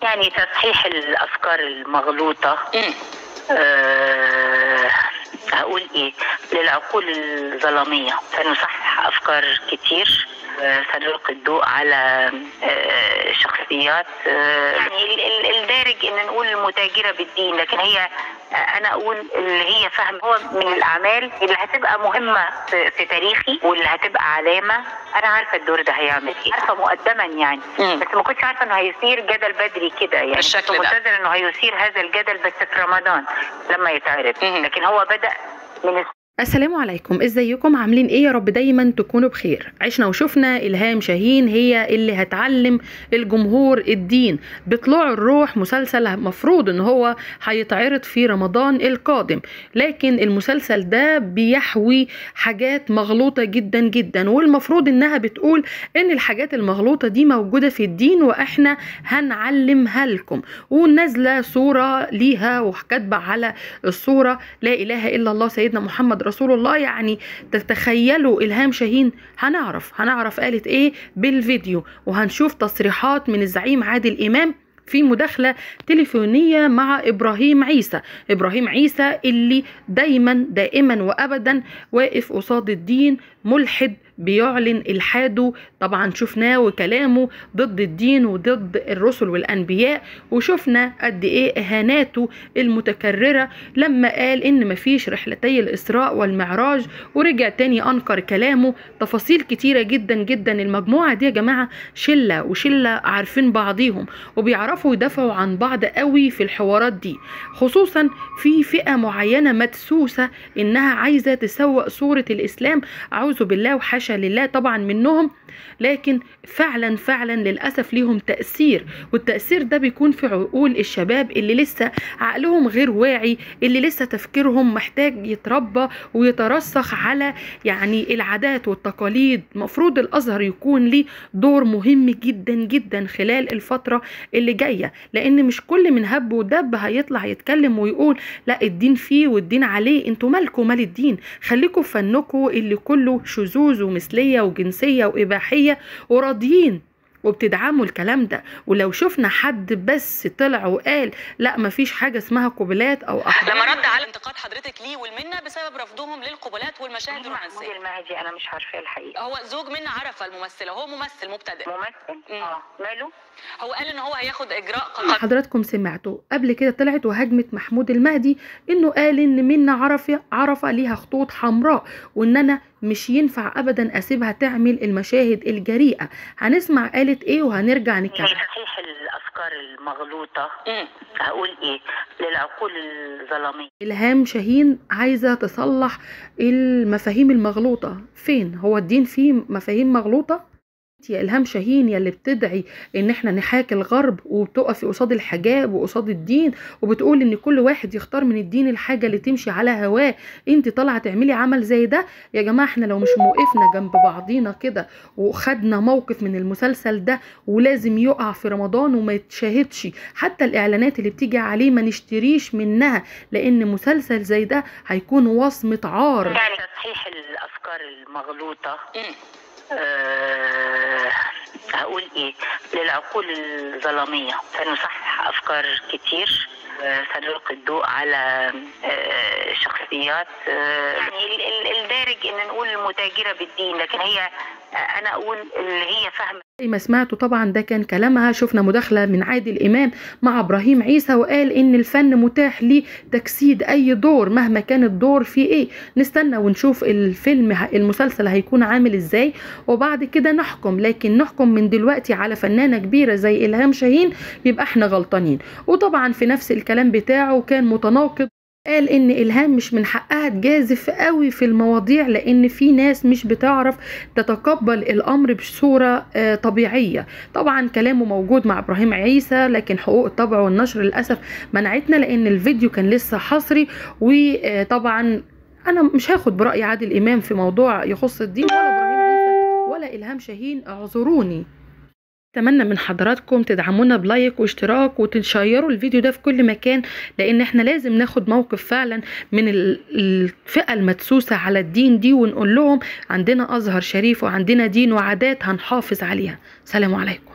يعني تصحيح الافكار المغلوطه مم. أه هقول ايه للعقول الظلاميه سنصحح افكار كتير آه، سنلقي الضوء على آه، شخصيات آه، يعني ال- ال- الدارج ان نقول المتاجره بالدين لكن هي آه، انا اقول اللي هي فهم هو من الاعمال اللي هتبقى مهمه في في تاريخي واللي هتبقى علامه انا عارفه الدور ده هيعمل ايه عارفه مقدما يعني مم. بس ما كنتش عارفه انه هيثير جدل بدري كده يعني بالشكل كنت ده. منتظره انه هيثير هذا الجدل بس في رمضان لما يتعرض مم. لكن هو بدا من السلام عليكم ازيكم عاملين ايه يا رب دايما تكونوا بخير عشنا وشفنا الهام شاهين هي اللي هتعلم الجمهور الدين بطلوع الروح مسلسل مفروض ان هو هيتعرض في رمضان القادم لكن المسلسل ده بيحوي حاجات مغلوطة جدا جدا والمفروض انها بتقول ان الحاجات المغلوطة دي موجودة في الدين واحنا هنعلمها لكم ونازلة صورة ليها وكاتبة على الصورة لا اله الا الله سيدنا محمد رسول الله يعني تتخيلوا الهام شاهين هنعرف هنعرف قالت ايه بالفيديو وهنشوف تصريحات من الزعيم عادل امام في مداخلة تليفونية مع إبراهيم عيسى إبراهيم عيسى اللي دايما دائما وأبدا واقف قصاد الدين ملحد بيعلن إلحاده طبعا شفناه وكلامه ضد الدين وضد الرسل والأنبياء وشفنا قد إيه إهاناته المتكررة لما قال إن مفيش رحلتي الإسراء والمعراج ورجع تاني أنكر كلامه تفاصيل كتيرة جدا جدا المجموعة دي يا جماعة شلة وشلة عارفين بعضيهم وبيعرفوا يدافعوا عن بعض قوي في الحوارات دي خصوصا في فئة معينة مدسوسة إنها عايزة تسوق صورة الإسلام أعوذ بالله وحاشا لله طبعا منهم لكن فعلا فعلا للأسف ليهم تأثير والتأثير ده بيكون في عقول الشباب اللي لسه عقلهم غير واعي اللي لسه تفكيرهم محتاج يتربى ويترسخ على يعني العادات والتقاليد مفروض الأزهر يكون ليه دور مهم جدا جدا خلال الفترة اللي جاية لأن مش كل من هب ودب هيطلع يتكلم ويقول لا الدين فيه والدين عليه انتوا مالكوا مال الدين خليكوا في فنكوا اللي كله شذوذ ومثلية وجنسية وإباحية وراضيين وبتدعموا الكلام ده ولو شفنا حد بس طلع وقال لا مفيش حاجة اسمها قبلات أو أحضان لما رد على انتقاد حضرتك ليه والمنة بسبب رفضهم للقبلات والمشاهد محمود الرومانسية المهدي انا مش عارفه الحقيقه هو زوج منة عرفة الممثلة هو ممثل مبتدئ ممثل مم. اه ماله هو قال ان هو هياخد اجراء قانوني حضراتكم سمعتوا قبل كده طلعت وهاجمت محمود المهدي انه قال ان منا عرفة عرفة ليها خطوط حمراء وان انا مش ينفع ابدا اسيبها تعمل المشاهد الجريئة هنسمع قالت ايه وهنرجع نكمل لتصحيح الافكار المغلوطه مم. هقول ايه للعقول الظلاميه إلهام شاهين عايزة تصلح المفاهيم المغلوطة فين هو الدين فيه مفاهيم مغلوطة يا إلهام شاهين يا اللي بتدعي إن إحنا نحاكي الغرب وبتقفي قصاد الحجاب وقصاد الدين وبتقول إن كل واحد يختار من الدين الحاجة اللي تمشي على هواه أنت طالعة تعملي عمل زي ده يا جماعة إحنا لو مش موقفنا جنب بعضينا كده وخدنا موقف من المسلسل ده ولازم يقع في رمضان وما يتشاهدش حتى الإعلانات اللي بتيجي عليه ما نشتريش منها لأن مسلسل زي ده هيكون وصمة عار يعني تصحيح الافكار المغلوطه مم. أه هقول ايه للعقول الظلاميه سنصحح افكار كتير آه، سنلقي الضوء على آه، شخصيات آه، يعني ال- ال- الدارج ان نقول المتاجره بالدين لكن هي آه، انا اقول اللي هي فاهمه زي ما سمعتوا طبعا ده كان كلامها شفنا مداخلة من عادل إمام مع إبراهيم عيسى وقال إن الفن متاح لتجسيد أي دور مهما كان الدور فيه إيه نستنى ونشوف الفيلم ه- المسلسل هيكون عامل إزاي وبعد كده نحكم لكن نحكم من دلوقتي على فنانة كبيرة زي إلهام شاهين يبقى إحنا غلطانين وطبعا في نفس الكلام بتاعه كان متناقض قال ان الهام مش من حقها تجازف قوي في المواضيع لان في ناس مش بتعرف تتقبل الامر بصوره آه، طبيعيه طبعا كلامه موجود مع ابراهيم عيسى لكن حقوق الطبع والنشر للاسف منعتنا لان الفيديو كان لسه حصري وطبعا انا مش هاخد براي عادل امام في موضوع يخص الدين ولا ابراهيم عيسى ولا الهام شاهين اعذروني اتمنى من حضراتكم تدعمونا بلايك واشتراك وتشيروا الفيديو ده في كل مكان لان احنا لازم ناخد موقف فعلا من ال- الفئة المدسوسة على الدين دي ونقول لهم عندنا ازهر شريف وعندنا دين وعادات هنحافظ عليها سلام عليكم